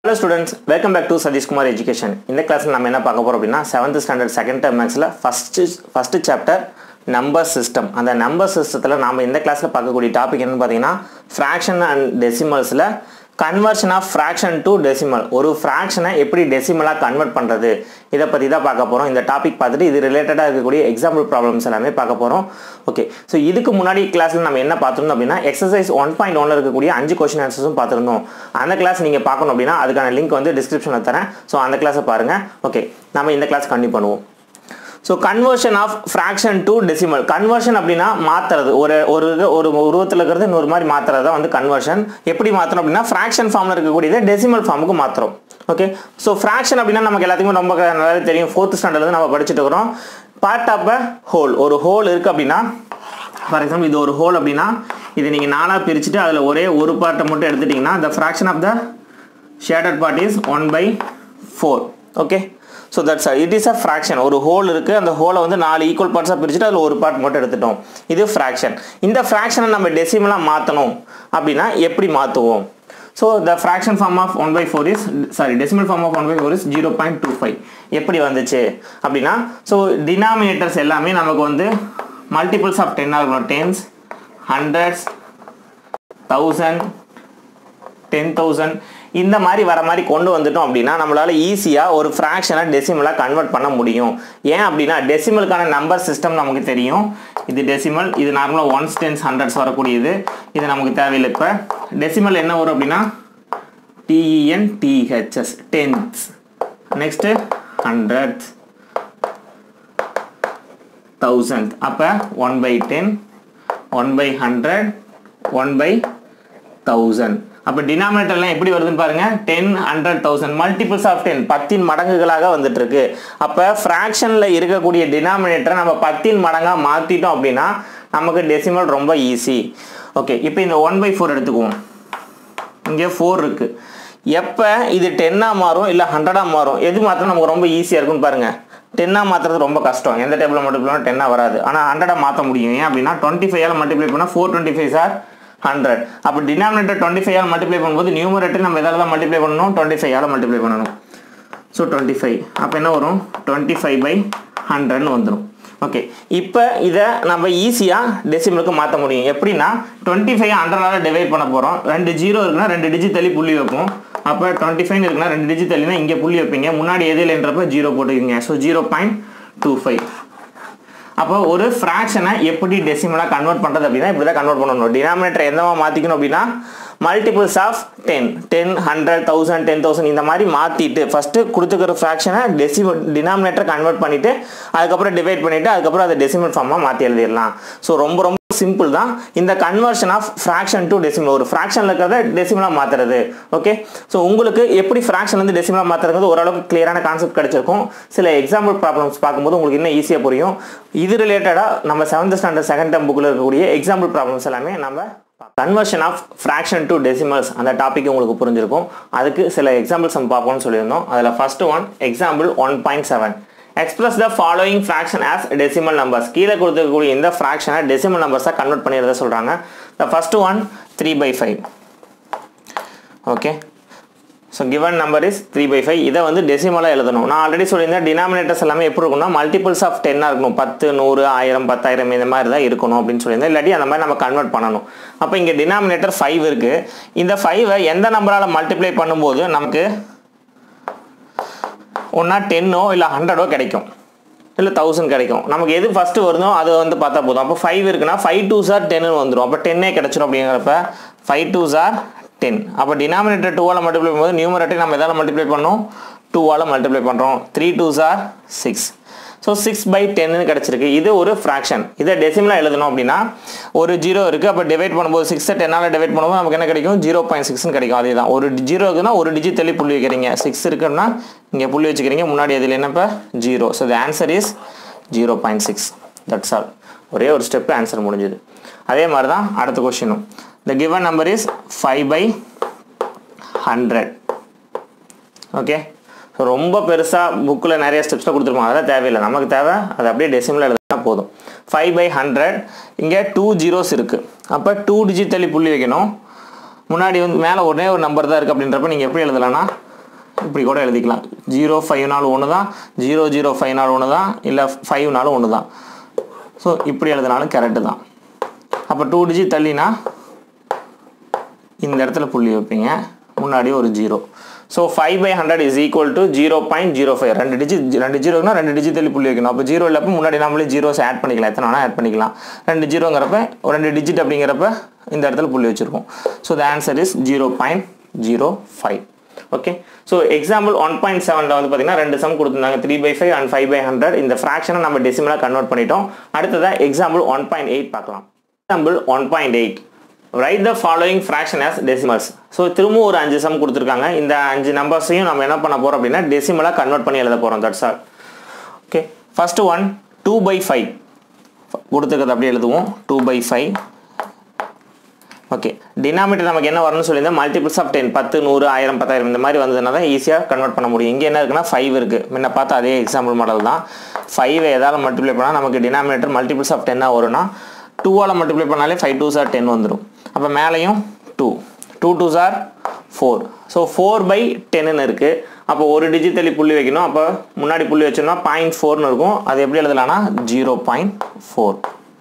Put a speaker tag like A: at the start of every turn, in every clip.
A: Hello students welcome back to Sathishkumar education இந்த கிளாஸில் நம்ம என்ன பார்க்க போகிறோம் அப்படின்னா செவன்த் ஸ்டாண்டர்ட் செகண்ட் டேர்ம் மேக்ஸில் first first chapter number system அந்த நம்பர் சிஸ்டத்தில் நாம் இந்த கிளாஸில் பார்க்கக்கூடிய டாபிக் என்னன்னு பார்த்தீங்கன்னா ஃப்ராக்ஷன் அண்ட் டெசிமல்ஸில் conversion of fraction to decimal ஒரு ஃப்ராக்ஷனை எப்படி டெசிமலாக கன்வெர்ட் பண்ணுறது இதை பற்றி தான் பார்க்க போகிறோம் இந்த டாபிக் பார்த்துட்டு இது ரிலேட்டடாக இருக்கக்கூடிய எக்ஸாம்பிள் ப்ராப்ளம்ஸ் எல்லாமே பார்க்க போகிறோம் ஓகே ஸோ இதுக்கு முன்னாடி கிளாஸில் நம்ம என்ன பார்த்துருந்தோம் அப்படின்னா எக்ஸசைஸ் ஒன் பாயிண்ட் ஒன்ல இருக்கக்கூடிய அஞ்சு கொஸ்டின் ஆன்சர்ஸும் பார்த்துருந்தோம் அந்த கிளாஸ் நீங்கள் பார்க்கணும் அப்படின்னா அதுக்கான லிங்க் வந்து டிஸ்கிரிப்ஷனில் தரேன் ஸோ அந்த கிளாஸை பாருங்கள் ஓகே நம்ம இந்த கிளாஸ் கண்டினியூ பண்ணுவோம் so conversion of fraction to decimal conversion அப்படின்னா மாற்றுறது ஒரு ஒரு இது ஒரு உருவத்தில் இருக்கிறது இன்னொரு மாதிரி மாற்றுறது தான் வந்து கன்வர்ஷன் எப்படி மாற்றணும் அப்படின்னா ஃப்ராக்ஷன் ஃபார்மில் இருக்கக்கூடியதை டெசிமல் ஃபார்முக்கு மாற்றுறோம் ஓகே ஸோ ஃப்ராக்ஷன் அப்படின்னா நமக்கு எல்லாத்துக்குமே ரொம்ப நல்லா தெரியும் ஃபோர்த் ஸ்டாண்டர்ட்லேருந்து நம்ம படிச்சுட்டு இருக்கிறோம் பார்ட் ஆஃப் அ ஹோல் ஒரு ஹோல் இருக்குது அப்படின்னா ஃபார் எக்ஸாம்பிள் இது ஒரு ஹோல் அப்படின்னா இது நீங்கள் நாலாக பிரிச்சுட்டு அதில் ஒரே ஒரு பார்ட்டை மட்டும் எடுத்துட்டிங்கன்னா the fraction of the shaded part is one by four okay so that's it is a fraction ஒரு ஹோல் இருக்குது அந்த ஹோலை வந்து நாலு ஈக்குவல் பார்ட்ஸாக பிரிச்சுட்டு அதில் ஒரு பார்ட் மட்டும் எடுத்துட்டோம் இது ஃப்ராக்ஷன் இந்த ஃப்ராக்ஷனை நம்ம டெசிமலாக மாற்றணும் அப்படின்னா எப்படி மாற்றுவோம் so the fraction form of one by four is sorry decimal form of one by four is zero point two five எப்படி வந்துச்சு அப்படின்னா ஸோ டினாமினேட்டர்ஸ் எல்லாமே நமக்கு வந்து மல்டிபிள்ஸ் ஆஃப் டென்னாக இருக்கணும் tens hundreds thousand ten thousand இந்த மாதிரி வர மாதிரி கொண்டு வந்துட்டோம் அப்படின்னா நம்மளால் ஈஸியாக ஒரு ஃப்ராக்ஷனை டெசிமலாக கன்வெர்ட் பண்ண முடியும் ஏன் அப்படின்னா டெசிமலுக்கான நம்பர் சிஸ்டம் நமக்கு தெரியும் இது டெசிமல் இது நார்மலாக ஒன்ஸ் டென்ஸ் ஹண்ட்ரட்ஸ் வரக்கூடியது இது நமக்கு தேவையில்லை இப்போ டெசிமல் என்ன வரும் அப்படின்னா T E N T H S tens next hundreds thousand அப்போ one by ten one by hundred one by thousand அப்போ டினாமினேட்டர்லாம் எப்படி வருதுன்னு பாருங்க ten hundred thousand multiples of ten பத்தின் மடங்குகளாக வந்துட்டு இருக்கு அப்போ ஃப்ராக்ஷனில் இருக்கக்கூடிய டினாமினேட்டரை நம்ம பத்தின் மடங்காக மாற்றிட்டோம் அப்படின்னா நமக்கு டெசிமல் ரொம்ப ஈஸி ஓகே இப்போ இந்த ஒன் பை ஃபோர் எடுத்துக்குவோம் இங்கே ஃபோர் இருக்குது எப்போ இது டென்னாக மாறும் இல்லை ஹண்ட்ரடாக மாறும் எது மாத்திரம் நமக்கு ரொம்ப ஈஸியாக இருக்குன்னு பாருங்கள் டென்னாக மாற்றுறது ரொம்ப கஷ்டம் எந்த டேபிளில் மல்டிப்ளை பண்ணால் டென்னாக வராது ஆனால் ஹண்ட்ரடாக மாற்ற முடியும் ஏன் அப்படின்னா டுவெண்ட்டி ஃபைவால் மல்டிப்ளை பண்ணால் four twenty five are hundred அப்போ டினாமினேட்டர் டுவெண்ட்டி ஃபைவ் மல்டிப்ளை பண்ணும்போது நியூமரேட்டர் நம்ம எதாவது தான் மல்டிப்ளை பண்ணணும் டுவெண்ட்டி ஃபைவ் மல்டிப்ளை பண்ணணும் ஸோ டுவெண்ட்டி ஃபைவ் அப்போ என்ன வரும் டுவெண்ட்டி ஃபைவ் பை ஹண்ட்ரட்னு வந்துடும் ஓகே இப்போ இதை நம்ம ஈஸியாக டெசிமலுக்கு மாற்ற முடியும் எப்படின்னா டுவெண்ட்டி ஃபைவ் ஹண்ட்ரடால் டிவைட் பண்ண போகிறோம் ரெண்டு ஜீரோ இருக்குன்னா ரெண்டு டிஜிட் தள்ளி புள்ளி வைப்போம் அப்போ டுவெண்ட்டி ஃபைவ் இருக்குன்னா ரெண்டு டிஜிட் தள்ளினா இங்கே புள்ளி வைப்பீங்க முன்னாடி எது இல்லைன்றப்ப ஜீரோ போட்டுக்கிங்க so zero point two five அப்போ ஒரு ஃப்ராக்ஷனை எப்படி டெசிமலாக கன்வெர்ட் பண்ணுறது அப்படின்னா இப்படி தான் கன்வெர்ட் பண்ணணும் டினாமினேட்டர் எந்தமா மாற்றிக்கணும் அப்படின்னா multiples of ten ten hundred thousand ten thousand இந்த மாதிரி மாற்றிட்டு ஃபஸ்ட்டு கொடுத்துக்கிற ஃப்ராக்ஷனை டெசிமல் டினாமினேட்டர் கன்வெர்ட் பண்ணிவிட்டு அதுக்கப்புறம் டிவைட் பண்ணிவிட்டு அதுக்கப்புறம் அதை டெசிமல் ஃபார்மாக மாற்றி எழுதிடலாம் ஸோ ரொம்ப ரொம்ப சிம்பிள் தான் இந்த conversion of fraction to decimal ஒரு ஃப்ராக்ஷனில் இருக்கிறத டெசிமலாக மாற்றுறது ஓகே ஸோ உங்களுக்கு எப்படி ஃப்ராக்ஷன் வந்து டெசிமலாக மாற்றுறது ஓரளவுக்கு கிளியரான கான்செப்ட் கிடைச்சிருக்கும் சில எக்ஸாம்பிள் ப்ராப்ளம்ஸ் பார்க்கும்போது உங்களுக்கு இன்னும் ஈஸியாக புரியும் இது ரிலேட்டடாக நம்ம செவன்த் ஸ்டாண்டர்ட் செகண்ட் டேம் புக்கில் இருக்கக்கூடிய எக்ஸாம்பிள் ப்ராப்ளம்ஸ் எல்லாமே நம்ம conversion of fraction to decimals அந்த டாபிக் உங்களுக்கு புரிஞ்சிருக்கும் அதுக்கு சில எக்ஸாம்பிள்ஸ் நம்ம பார்ப்போம்னு சொல்லியிருந்தோம் அதில் first one example one point seven express the following fraction as decimal numbers கீழே கொடுத்துருக்கக்கூடிய இந்த ஃப்ராக்ஷனை டெசிமல் நம்பர்ஸாக கன்வெர்ட் பண்ணிடுறத சொல்கிறாங்க the first one three by five okay so given number is three by five இதை வந்து டெசிமலாக எழுதணும் நான் ஆல்ரெடி சொல்லியிருந்தேன் டினாமினேட்டர்ஸ் எல்லாமே எப்படி இருக்கும்னா மல்டிபிள்ஸ் ஆஃப் டென்னாக இருக்கணும் பத்து நூறு ஆயிரம் பத்தாயிரம் இந்த மாதிரி தான் இருக்கணும் அப்படின்னு சொல்லியிருந்தேன் இல்லாட்டி அந்த மாதிரி நம்ம கன்வெர்ட் பண்ணணும் அப்போ இங்கே டினாமினேட்டர் ஃபைவ் இருக்குது இந்த ஃபைவை எந்த நம்பரால் மல்டிப்ளை பண்ணும்போது நமக்கு ஒன்றா டென்னோ இல்லை ஹண்ட்ரடோ கிடைக்கும் இல்லை தௌசண்ட் கிடைக்கும் நமக்கு எது ஃபஸ்ட்டு வருதோ அது வந்து பார்த்தா போதும் அப்போ ஃபைவ் இருக்குன்னா ஃபைவ் டூ சார் டென்னு வந்துடும் அப்போ டென்னே கிடச்சிரும் அப்படிங்கிறப்ப ஃபைவ் டூ சார் டென் அப்போ டினாமினேட்டர் டூவால் மல்டிப்ளை பண்ணும்போது நியூமரேட்டர் நம்ம எதாவது மல்டிப்ளை பண்ணோம் டூவால் மல்டிப்ளை பண்ணுறோம் three two are six so six by டென்னு கிடச்சிருக்கு இது ஒரு ஃப்ராக்ஷன் இதை டெசிமலாக எழுதணும் அப்படின்னா ஒரு ஜீரோ இருக்குது அப்போ டிவைட் பண்ணும்போது சிக்ஸை டென்னால் டிவைட் பண்ணும்போது நமக்கு என்ன கிடைக்கும் ஜீரோ பாயிண்ட் சிக்ஸ்னு கிடைக்கும் அதே தான் ஒரு ஜீரோ இருக்குன்னா ஒரு டிஜிட் தள்ளி புள்ளி வைக்கிறீங்க சிக்ஸ் இருக்குன்னா இங்கே புள்ளி வச்சுக்கிறீங்க முன்னாடி அதில் என்னப்போ zero so the answer is zero point six that's all ஒரே ஒரு ஸ்டெப்பு ஆன்சர் முடிஞ்சுது அதே மாதிரி தான் அடுத்த கொஷினும் the given number is five by hundred okay so ரொம்ப பெருசாக புக்கில் நிறைய ஸ்டெப்ஸில் கொடுத்துருப்பாங்க அதெல்லாம் தேவையில்லை நமக்கு தேவை அது அப்படியே டெசிமில் எழுதினா போதும் ஃபைவ் பை ஹண்ட்ரட் இங்கே டூ ஜீரோஸ் இருக்குது அப்போ டூ டிஜிட் தள்ளி புள்ளி வைக்கணும் முன்னாடி வந்து மேலே ஒரே ஒரு நம்பர் தான் இருக்குது அப்படின்றப்ப நீங்கள் எப்படி எழுதலாம்னா இப்படி கூட எழுதிக்கலாம் ஜீரோ ஃபைவ்னாலும் ஒன்று தான் ஜீரோ ஜீரோ ஃபைவ்னாலும் ஒன்று தான் இல்லை ஃபைவ்னாலும் ஒன்று தான் ஸோ இப்படி எழுதினாலும் கரெக்டு தான் அப்போ டூ டிஜிட் தள்ளினா இந்த இடத்துல புள்ளி வைப்பீங்க முன்னாடி ஒரு zero so five by hundred is equal to zero point zero five ரெண்டு டிஜிட் ரெண்டு ஜீரோனா ரெண்டு டிஜிட் தள்ளி புள்ளி வைக்கணும் அப்போ ஜீரோ இல்லப்போ முன்னாடி நம்மளே ஜீரோஸ் ஆட் பண்ணிக்கலாம் எத்தனை வேணால் ஆட் பண்ணிக்கலாம் ரெண்டு ஜீரோங்கிறப்ப ஒரு ரெண்டு டிஜிட் அப்படிங்கிறப்ப இந்த இடத்துல புள்ளி வச்சுருக்கோம் so the answer is zero point zero five okay so example one point செவனில் வந்து பார்த்தீங்கன்னா ரெண்டு சம் கொடுத்துருந்தாங்க three by five and five by hundred இந்த ஃப்ராக்ஷனை நம்ம டெசிமலாக கன்வெர்ட் பண்ணிட்டோம் அடுத்ததாக எக்ஸாம்பிள் ஒன் பாயிண்ட் எயிட் பார்க்கலாம் example one point eight write the following fraction as decimals so திரும்ப ஒரு அஞ்சு சம் கொடுத்துருக்காங்க இந்த அஞ்சு நம்பர்ஸையும் நம்ம என்ன பண்ண போகிறோம் அப்படின்னா டெசிமலாக கன்வெர்ட் பண்ணி எழுத போகிறோம் that's all okay first one two by five கொடுத்துருக்கிறது அப்படியே எழுதுவோம் two by five okay denominator நமக்கு என்ன வரணும்னு சொல்லியிருந்தா மல்டிபிள்ஸ் ஆஃப் டென் பத்து நூறு ஆயிரம் பத்தாயிரம் இந்த மாதிரி வந்ததுனா தான் ஈஸியாக கன்வெர்ட் பண்ண முடியும் இங்கே என்ன இருக்குன்னா ஃபைவ் இருக்குது முன்ன பார்த்தா அதே எக்ஸாம்பிள் மாடல் தான் ஃபைவ் ஏதாவது மல்டிப்ளை பண்ணால் நமக்கு டினாமினேட்டர் மல்டிபிள்ஸ் ஆஃப் டென்னாக வரும்னா டூவால் மல்டிப்ளை பண்ணாலே ஃபைவ் டூ சார் டென் வந்துடும் அப்போ மேலேயும் two two two are four so four by டென்னு இருக்குது அப்போ ஒரு டிஜிட் தள்ளி புள்ளி வைக்கணும் அப்போ முன்னாடி புள்ளி வச்சோம்னா பாயிண்ட் ஃபோர்னு இருக்கும் அது எப்படி எழுதலாம்னா zero point four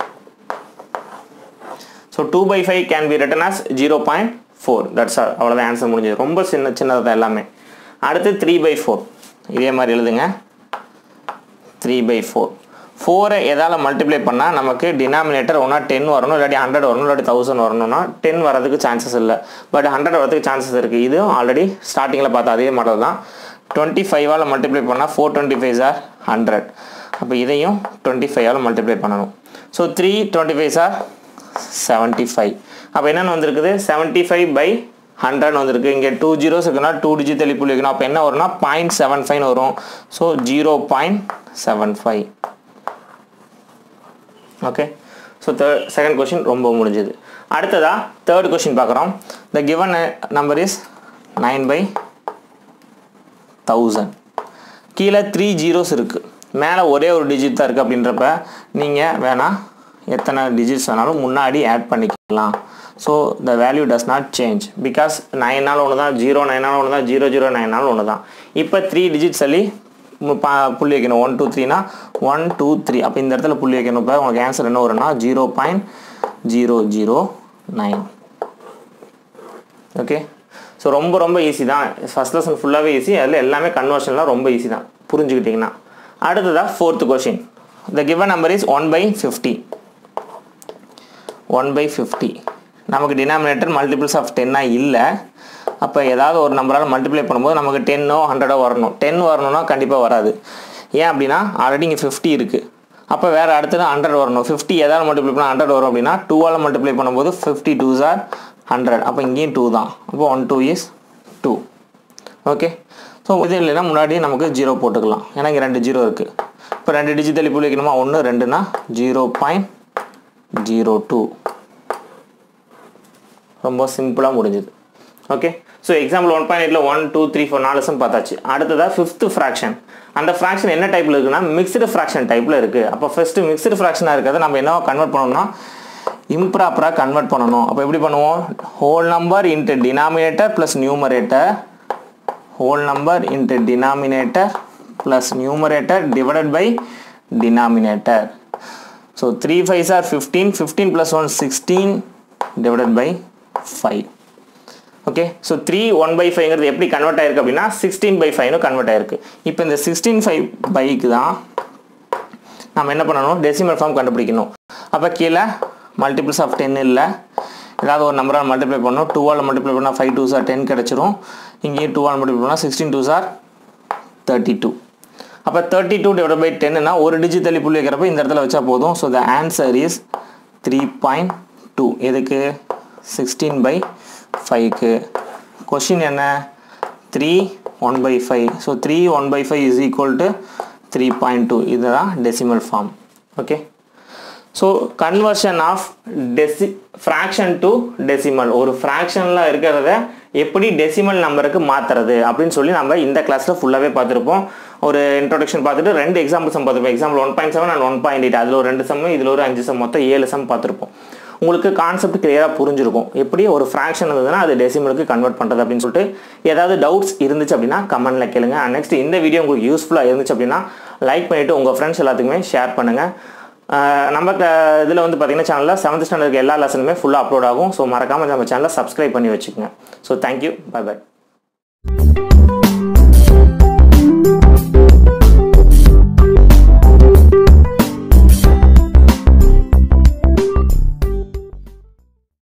A: so two by five can be written as zero point four that's all அவ்வளோதான் ஆன்சர் முடிஞ்சது ரொம்ப சின்ன சின்னது தான் எல்லாமே அடுத்து த்ரீ பை ஃபோர் இதே மாதிரி எழுதுங்க த்ரீ பை ஃபோர் ஃபோரை எதால் மல்டிப்ளை பண்ணால் நமக்கு டினாமினேட்டர் ஒன்றா டென் வரணும் இல்லாட்டி ஹண்ட்ரட் வரணும் இல்லாட்டி தௌசண்ட் வரணும்னா டென் வரதுக்கு சான்சஸ் இல்லை பட் ஹண்ட்ரட் வரதுக்கு சான்சஸ் இருக்குது இதுவும் ஆல்ரெடி ஸ்டார்டிங்கில் பார்த்தா அதே மாடல் தான் டுவெண்ட்டி ஃபைவால் மல்டிப்ளை பண்ணால் four twenty five are hundred அப்போ இதையும் டுவெண்ட்டி ஃபைவால் மல்டிப்ளை பண்ணணும் so three twenty five are seventy five அப்போ என்னென்னு வந்திருக்குது செவன்ட்டி ஃபைவ் பை ஹண்ட்ரட் வந்திருக்கு இங்கே டூ ஜீரோஸ் இருக்குன்னா டூ டிஜிட் தள்ளி புள்ளி வைக்கணும் அப்போ என்ன வரும்னா பாயிண்ட் செவன் ஃபைவ் வரும் so zero point seven five okay so third second question ரொம்ப முடிஞ்சுது அடுத்ததா தேர்ட் கொஷின் பார்க்குறோம் the given number is nine by thousand கீழே த்ரீ ஜீரோஸ் இருக்குது மேலே ஒரே ஒரு டிஜிட் தான் இருக்குது அப்படின்றப்ப நீங்கள் வேணால் எத்தனை டிஜிட்ஸ் வேணாலும் முன்னாடி ஆட் பண்ணிக்கலாம் so the value does not change because நைனால் ஒன்று தான் ஜீரோ நைனாலும் ஒன்று தான் ஜீரோ ஜீரோ நைனாலும் ஒன்று தான் இப்போ த்ரீ டிஜிட்ஸ் சொல்லி மு- பா- புள்ளி வைக்கணும் ஒன் டூ த்ரீனா ஒன் டூ த்ரீ அப்போ இந்த இடத்துல புள்ளி வைக்கணும் இப்போ உங்களுக்கு ஆன்சர் என்ன வரும்னா zero point zero zero nine okay so ரொம்ப ரொம்ப ஈஸி தான் ஃபஸ்ட் லெசன் ஃபுல்லாகவே ஈஸி அதில் எல்லாமே கன்வர்ஷன்லாம் ரொம்ப ஈஸி தான் புரிஞ்சுக்கிட்டிங்கன்னா அடுத்ததாக fourth question the given number is one by fifty one by fifty நமக்கு டினாமினேட்டர் மல்டிபிள்ஸ் ஆஃப் டென்னாக இல்லை அப்போ ஏதாவது ஒரு நம்பரால் மல்டிப்ளை பண்ணும்போது நமக்கு டென்னோ ஹண்ட்ரடோ வரணும் டென் வரணும்னா கண்டிப்பாக வராது ஏன் அப்படின்னா ஆல்ரெடி இங்கே ஃபிஃப்டி இருக்குது அப்போ வேறு அடுத்தது ஹண்ட்ரட் வரணும் ஃபிஃப்டி எதாவது மல்டிப்ளை பண்ணால் ஹண்ட்ரட் வரும் அப்படின்னா டூவால் மல்டிப்ளை பண்ணும்போது ஃபிஃப்டி டூ ஆர் ஹண்ட்ரட் அப்போ இங்கேயும் டூ தான் அப்போ one two is two okay so இது இல்லைன்னா முன்னாடி நமக்கு ஜீரோ போட்டுக்கலாம் ஏன்னா இங்கே ரெண்டு ஜீரோ இருக்குது இப்போ ரெண்டு டிஜிட்டல் இப்போ வைக்கணுமா ஒன்று ரெண்டுனா ஜீரோ பாயிண்ட் ஜீரோ டூ ரொம்ப சிம்பிளாக முடிஞ்சுது okay so example one point எயிட்டில் ஒன் டூ த்ரீ ஃபோர் நாலு சம் பார்த்தாச்சு அடுத்ததாக ஃபிஃப்த்து ஃப்ராக்ஷன் அந்த ஃப்ராக்ஷன் என்ன டைப்பில் இருக்குன்னா மிக்ஸ்டு ஃப்ராக்ஷன் டைப்பில் இருக்குது அப்போ ஃபஸ்ட்டு மிக்ஸ்டு ஃப்ராக்ஷனாக இருக்கிறத நம்ம என்ன கன்வெர்ட் பண்ணணும்னா இம்ப்ராப்பராக கன்வெர்ட் பண்ணணும் அப்போ எப்படி பண்ணுவோம் whole number into denominator plus numerator whole number into denominator plus numerator divided by denominator. So 3 5s are 15, 15 plus 1 16 divided by 5. Okay so three one by ஃபைவ்ங்கிறது எப்படி கன்வெர்ட் ஆயிருக்கு அப்படின்னா சிக்ஸ்டீன் பை ஃபைவ்னு கன்வெர்ட் ஆயிருக்கு இப்போ இந்த சிக்ஸ்டீன் ஃபைவ் பைக்கு தான் நம்ம என்ன பண்ணணும் டெசிமல் ஃபார்ம் கண்டுபிடிக்கணும் அப்போ கீழே மல்டிபிள்ஸ் ஆஃப் டென் இல்லை ஏதாவது ஒரு நம்பரால் மல்டிப்ளை பண்ணணும் டூவால் மல்டிப்ளை பண்ணால் ஃபைவ் டூ சார் டென் கிடச்சிரும் இங்கேயும் டூவால் மல்டிப்ளை பண்ணால் sixteen two are thirty two அப்போ தேர்ட்டி டூ டிவைட் பை டென்னா ஒரு டிஜிட் தள்ளி புள்ளி வைக்கிறப்ப இந்த இடத்துல வச்சா போதும் so the answer is three point two எதுக்கு சிக்ஸ்டீன் பை ஃபைவ்க்கு கொஷின் என்ன three one by five so three one by five is equal to three point two இதுதான் decimal form okay so conversion of டெசி fraction to decimal ஒரு ஃப்ராக்ஷனில் இருக்கிறத எப்படி decimal நம்பருக்கு மாற்றுறது அப்படின்னு சொல்லி நம்ம இந்த கிளாஸில் ஃபுல்லாகவே பார்த்துருப்போம் ஒரு இன்ட்ரோடக்ஷன் பார்த்துட்டு ரெண்டு எக்ஸாம்பிள் சம் பார்த்துருப்போம் example one point seven and one point eight அதில் ஒரு ரெண்டு சம் இதில் ஒரு அஞ்சு சம் மொத்தம் ஏழு சம் பார்த்துருப்போம் உங்களுக்கு கான்செப்ட் கிளியராக புரிஞ்சிருக்கும் எப்படி ஒரு ஃப்ராக்ஷன் இருந்ததுன்னா அது டெசிமலுக்கு கன்வெர்ட் பண்ணுறது அப்படின்னு சொல்லிட்டு ஏதாவது டவுட்ஸ் இருந்துச்சு அப்படின்னா கமெண்ட்டில் கேளுங்க அண்ட் நெக்ஸ்ட் இந்த வீடியோ உங்களுக்கு யூஸ்ஃபுல்லாக இருந்துச்சு அப்படின்னா லைக் பண்ணிவிட்டு உங்கள் ஃப்ரெண்ட்ஸ் எல்லாத்துக்குமே ஷேர் பண்ணுங்கள் நம்ம இதில் வந்து பார்த்தீங்கன்னா சேனலில் செவன்த் ஸ்டாண்டர்டுக்கு எல்லா லெசனுமே ஃபுல்லாக அப்லோட் ஆகும் ஸோ மறக்காமல் நம்ம சேனலை சப்ஸ்கிரைப் பண்ணி வச்சுக்கோங்க ஸோ தேங்க்யூ பை பை